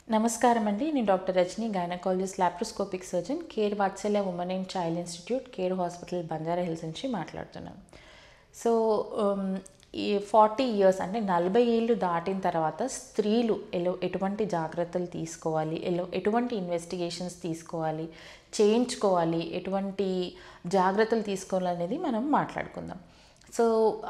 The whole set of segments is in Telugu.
నమస్కారం అండి నేను doctor Rajani gynaecologist laparoscopic surgeon care Vatsalya women and child institute care hospital Banjara hills నుంచి మాట్లాడుతున్నాను సో ఉమ్, ఈ ఫార్టీ ఇయర్స్ అంటే నలభై ఏళ్ళు దాటిన తర్వాత స్త్రీలు ఎలో ఎటువంటి జాగ్రత్తలు తీసుకోవాలి ఎలో ఎటువంటి ఇన్వెస్టిగేషన్స్ తీసుకోవాలి చేయించుకోవాలి ఎటువంటి జాగ్రత్తలు తీసుకోవాలనేది మనం మాట్లాడుకుందాం సో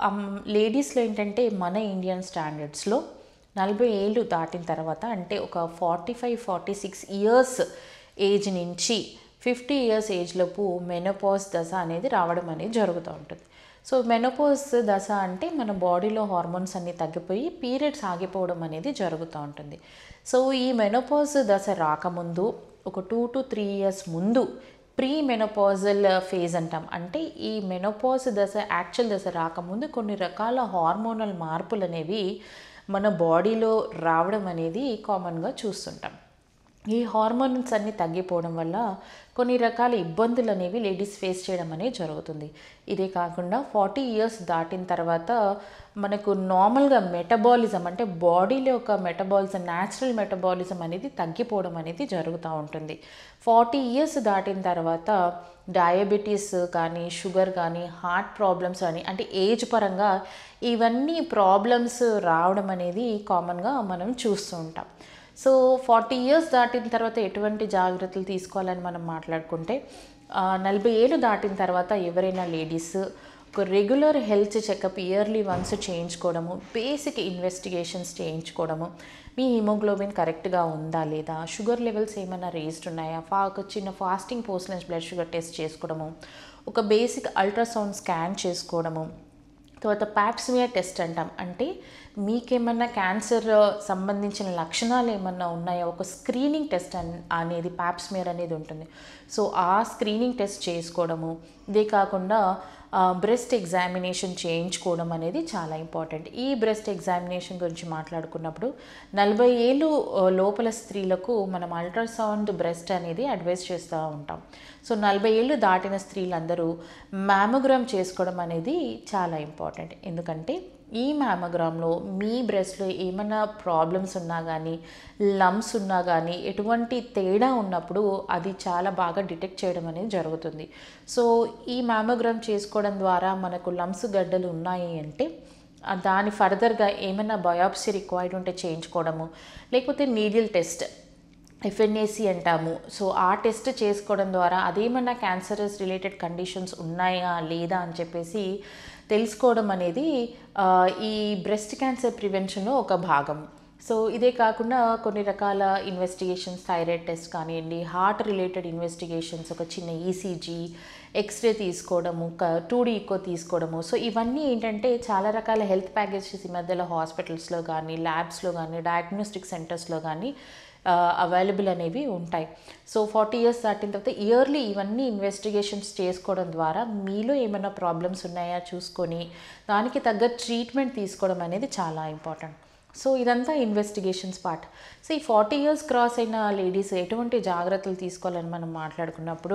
లేడీస్లో ఏంటంటే మన ఇండియన్ స్టాండర్డ్స్లో నలభై ఏళ్ళు దాటిన తర్వాత అంటే ఒక forty five forty six years age నుంచి ఫిఫ్టీ ఇయర్స్ ఏజ్లోపు మెనోపాజ్ దశ అనేది రావడం అనేది జరుగుతూ ఉంటుంది సో మెనోపాజ్ దశ అంటే మన బాడీలో హార్మోన్స్ అన్నీ తగ్గిపోయి పీరియడ్స్ ఆగిపోవడం అనేది జరుగుతూ ఉంటుంది సో ఈ మెనోపాజ్ దశ రాకముందు ఒక టూ టు త్రీ ఇయర్స్ ముందు ప్రీ మెనోపాజల్ ఫేజ్ అంటాం అంటే ఈ మెనోపాజ్ దశ యాక్చువల్ దశ రాకముందు కొన్ని రకాల హార్మోనల్ మార్పులు అనేవి మన బాడీలో రావడం అనేది కామన్గా చూస్తుంటాం ఈ హార్మోన్స్ అన్నీ తగ్గిపోవడం వల్ల కొన్ని రకాల ఇబ్బందులు అనేవి లేడీస్ ఫేస్ చేయడం అనేది జరుగుతుంది ఇదే కాకుండా ఫార్టీ ఇయర్స్ దాటిన తర్వాత మనకు నార్మల్గా మెటబాలిజం అంటే బాడీలో ఒక మెటబాలిజం న్యాచురల్ మెటబాలిజం అనేది తగ్గిపోవడం అనేది జరుగుతూ ఉంటుంది ఫార్టీ ఇయర్స్ దాటిన తర్వాత డయాబెటీస్ కానీ షుగర్ కానీ హార్ట్ ప్రాబ్లమ్స్ కానీ అంటే ఏజ్ పరంగా ఇవన్నీ ప్రాబ్లమ్స్ రావడం అనేది కామన్గా మనం చూస్తూ ఉంటాం సో ఫార్టీ ఇయర్స్ దాటిన తర్వాత ఎటువంటి జాగ్రత్తలు తీసుకోవాలని మనం మాట్లాడుకుంటే ఆ, నలభై ఏళ్ళు దాటిన తర్వాత ఎవరైనా లేడీస్ ఒక regular health checkup yearly once చేయించుకోవడము బేసిక్ ఇన్వెస్టిగేషన్స్ చేయించుకోవడము మీ హిమోగ్లోబిన్ కరెక్ట్గా ఉందా లేదా షుగర్ లెవెల్స్ ఏమైనా రేస్డ్ ఉన్నాయా ఫా ఒక చిన్న fasting post lunch blood sugar test చేసుకోవడము ఒక బేసిక్ అల్ట్రాసౌండ్ స్కాన్ చేసుకోవడము తర్వాత ప్యాప్స్మియర్ టెస్ట్ అంటాం అంటే మీకేమన్నా క్యాన్సర్ సంబంధించిన లక్షణాలు ఏమన్నా ఉన్నాయా ఒక స్క్రీనింగ్ టెస్ట్ అన్ అనేది ప్యాప్స్మియర్ అనేది ఉంటుంది సో ఆ స్క్రీనింగ్ టెస్ట్ చేసుకోవడము ఇదే కాకుండా బ్రెస్ట్ ఎగ్జామినేషన్ చేయించుకోవడం అనేది చాలా ఇంపార్టెంట్ ఈ బ్రెస్ట్ ఎగ్జామినేషన్ గురించి మాట్లాడుకున్నప్పుడు నలభై ఏళ్ళు ఆ, లోపల స్త్రీలకు మనం అల్ట్రాసౌండ్ బ్రెస్ట్ అనేది అడ్వైస్ చేస్తూ ఉంటాం సో నలభై ఏళ్ళు దాటిన స్త్రీలందరూ మ్యామోగ్రామ్ చేసుకోవడం అనేది చాలా ఇంపార్టెంట్ ఎందుకంటే ఈ మ్యామోగ్రామ్లో మీ బ్రెస్ట్లో ఏమైనా ప్రాబ్లమ్స్ ఉన్నా కానీ లమ్స్ ఉన్నా కానీ ఎటువంటి తేడా ఉన్నప్పుడు అది చాలా బాగా డిటెక్ట్ చేయడం అనేది జరుగుతుంది సో ఈ మ్యామోగ్రామ్ చేసుకోవడం ద్వారా మనకు లమ్స్ గడ్డలు ఉన్నాయి అంటే ఆ దాని ఫర్దర్గా ఏమైనా బయాప్సీ రిక్వైర్డ్ ఉంటే చేయించుకోవడము లేకపోతే నీడిల్ టెస్ట్ ఎఫ్ఎన్ఏసి అంటాము సో ఆ టెస్ట్ చేసుకోవడం ద్వారా అదేమన్నా క్యాన్సరస్ రిలేటెడ్ కండిషన్స్ ఉన్నాయా లేదా అని చెప్పేసి తెలుసుకోవడం అనేది ఆ, ఈ బ్రెస్ట్ క్యాన్సర్ ప్రివెన్షన్లో ఒక భాగం సో ఇదే కాకుండా కొన్ని రకాల ఇన్వెస్టిగేషన్స్ థైరాయిడ్ టెస్ట్ కానివ్వండి హార్ట్ రిలేటెడ్ ఇన్వెస్టిగేషన్స్ ఒక చిన్న ఈసీజీ ఎక్స్రే తీసుకోవడము టూ డీ ఈకో తీసుకోవడము సో ఇవన్నీ ఏంటంటే చాలా రకాల హెల్త్ ప్యాకేజెస్ ఈ మధ్యలో హాస్పిటల్స్లో కానీ ల్యాబ్స్లో కానీ డయాగ్నోస్టిక్ సెంటర్స్లో కానీ అవైలబుల్ అనేవి ఉంటాయి సో ఫార్టీ ఇయర్స్ దాటిన తర్వాత ఇయర్లీ ఇవన్నీ ఇన్వెస్టిగేషన్స్ చేసుకోవడం ద్వారా మీలో ఏమైనా ప్రాబ్లమ్స్ ఉన్నాయా చూసుకొని దానికి తగ్గ ట్రీట్మెంట్ తీసుకోవడం అనేది చాలా ఇంపార్టెంట్ సో ఇదంతా ఇన్వెస్టిగేషన్స్ పార్ట్ సో ఈ ఫార్టీ ఇయర్స్ క్రాస్ అయిన లేడీస్ ఎటువంటి జాగ్రత్తలు తీసుకోవాలని మనం మాట్లాడుకున్నప్పుడు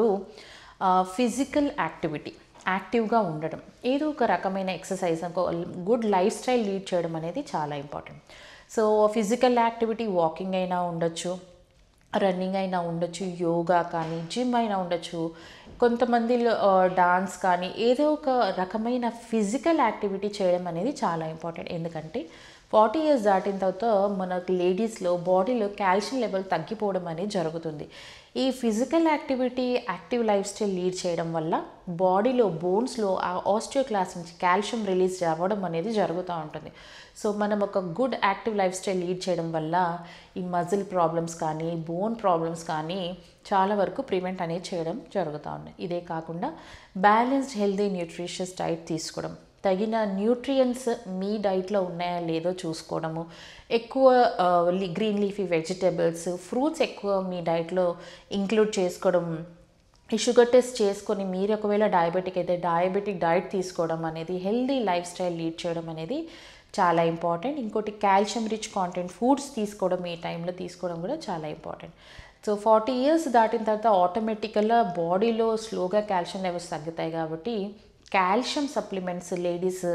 ఫిజికల్ యాక్టివిటీ యాక్టివ్గా ఉండడం ఏదో ఒక రకమైన ఎక్సర్సైజ్ ఒక గుడ్ లైఫ్ స్టైల్ లీడ్ చేయడం అనేది చాలా important so physical activity walking అయినా ఉండొచ్చు రన్నింగ్ అయినా ఉండొచ్చు యోగా కానీ జిమ్ అయినా ఉండొచ్చు కొంతమంది డాన్స్ కానీ ఏదో ఒక రకమైన ఫిజికల్ యాక్టివిటీ చేయడం అనేది చాలా ఇంపార్టెంట్ ఎందుకంటే ఫార్టీ ఇయర్స్ దాటిన తర్వాత మనకు లేడీస్లో బాడీలో కాల్షియం లెవెల్ తగ్గిపోవడం అనేది జరుగుతుంది ఈ physical activity active lifestyle lead చేయడం వల్ల బాడీలో బోన్స్లో ఆ ఆస్టియోక్లాస్ నుంచి కాల్షియం రిలీజ్ అవ్వడం అనేది జరుగుతూ ఉంటుంది సో మనం ఒక good active lifestyle lead చేయడం వల్ల ఈ మజిల్ ప్రాబ్లమ్స్ కానీ బోన్ ప్రాబ్లమ్స్ కానీ చాలా వరకు ప్రివెంట్ అనేది చేయడం జరుగుతూ ఉన్నాయి ఇదే కాకుండా బ్యాలెన్స్డ్ హెల్దీ న్యూట్రిషియస్ డైట్ తీసుకోవడం తగిన న్యూట్రియంట్స్ మీ డైట్లో ఉన్నాయా లేదో చూసుకోవడము ఎక్కువ గ్రీన్ లీఫీ వెజిటేబుల్స్ ఫ్రూట్స్ ఎక్కువ మీ డైట్లో ఇంక్లూడ్ చేసుకోవడం ఈ షుగర్ టెస్ట్ చేసుకొని మీరు ఒకవేళ డయాబెటిక్ అయితే డయాబెటిక్ డైట్ తీసుకోవడం అనేది హెల్దీ లైఫ్ స్టైల్ లీడ్ చేయడం అనేది చాలా ఇంపార్టెంట్ ఇంకోటి కాల్షియం రిచ్ కాంటెంట్ ఫుడ్స్ తీసుకోవడం ఈ టైంలో తీసుకోవడం కూడా చాలా ఇంపార్టెంట్ సో ఫార్టీ ఇయర్స్ దాటిన తర్వాత ఆటోమేటికల్గా బాడీలో స్లోగా కాల్షియం లెవెల్స్ తగ్గుతాయి కాబట్టి కాల్షియం సప్లిమెంట్స్ లేడీస్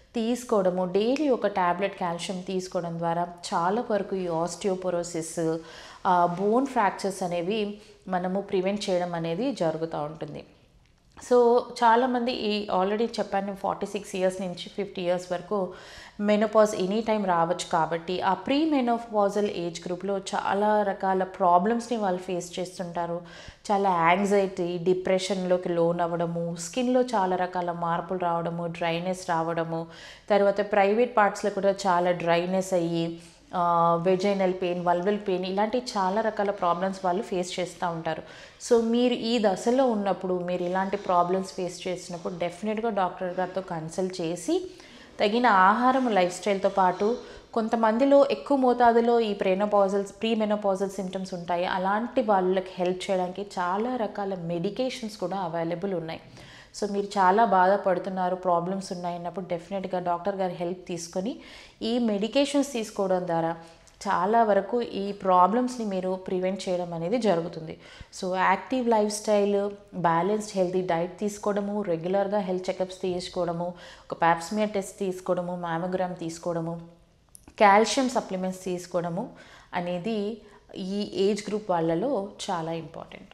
తీసుకోవడము డైలీ ఒక ట్యాబ్లెట్ కాల్షియం తీసుకోవడం ద్వారా చాలా వరకు ఈ ఆస్టియోపోరోసిస్ బోన్ ఫ్రాక్చర్స్ అనేవి మనము ప్రివెంట్ చేయడం అనేది జరుగుతూ ఉంటుంది సో చాలామంది ఈ ఆల్రెడీ చెప్పాను ఫార్టీ సిక్స్ ఇయర్స్ నుంచి ఫిఫ్టీ ఇయర్స్ వరకు మెనోపాజ్ ఎనీ టైం రావచ్చు కాబట్టి ఆ ప్రీ మెనోపాజల్ ఏజ్ గ్రూప్లో చాలా రకాల ప్రాబ్లమ్స్ని వాళ్ళు ఫేస్ చేస్తుంటారు చాలా యాంగ్జైటీ డిప్రెషన్లోకి లోన్ అవ్వడము స్కిన్లో చాలా రకాల మార్పులు రావడము డ్రైనెస్ రావడము తర్వాత ప్రైవేట్ పార్ట్స్లో కూడా చాలా డ్రైనెస్ అయ్యి వెజైనల్ పెయిన్ వల్వల్ పెయిన్ ఇలాంటి చాలా రకాల ప్రాబ్లమ్స్ వాళ్ళు ఫేస్ చేస్తూ ఉంటారు సో మీరు ఈ దశలో ఉన్నప్పుడు మీరు ఇలాంటి ప్రాబ్లమ్స్ ఫేస్ చేసినప్పుడు డెఫినెట్గా డాక్టర్ గారితో కన్సల్ట్ చేసి తగిన ఆహారం లైఫ్ స్టైల్తో పాటు కొంతమందిలో ఎక్కువ మోతాదులో ఈ ప్రేనోపాజల్స్ ప్రీ మెనోపాజల్ సిమ్టమ్స్ ఉంటాయి అలాంటి వాళ్ళకి హెల్ప్ చేయడానికి చాలా రకాల మెడికేషన్స్ కూడా అవైలబుల్ ఉన్నాయి సో మీరు చాలా బాధపడుతున్నారు ప్రాబ్లమ్స్ ఉన్నాయన్నప్పుడు డెఫినెట్గా డాక్టర్ గారి హెల్ప్ తీసుకొని ఈ మెడికేషన్స్ తీసుకోవడం ద్వారా చాలా వరకు ఈ ప్రాబ్లమ్స్ని మీరు ప్రివెంట్ చేయడం అనేది జరుగుతుంది so active lifestyle balanced healthy diet తీసుకోవడము రెగ్యులర్గా హెల్త్ చెకప్స్ తీసుకోవడము ఒక ప్యాప్స్మియర్ టెస్ట్ తీసుకోవడము మ్యామోగ్రామ్ తీసుకోవడము కాల్షియం సప్లిమెంట్స్ తీసుకోవడము అనేది ఈ ఏజ్ గ్రూప్ వాళ్ళలో చాలా ఇంపార్టెంట్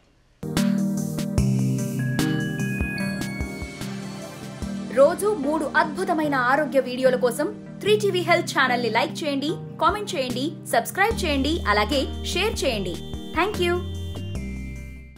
రోజు మూడు అద్భుతమైన ఆరోగ్య వీడియోల కోసం త్రీ టీవీ హెల్త్ ఛానల్ ని లైక్ చేయండి కామెంట్ చేయండి సబ్స్క్రైబ్ చేయండి అలాగే షేర్ చేయండి థ్యాంక్ యూ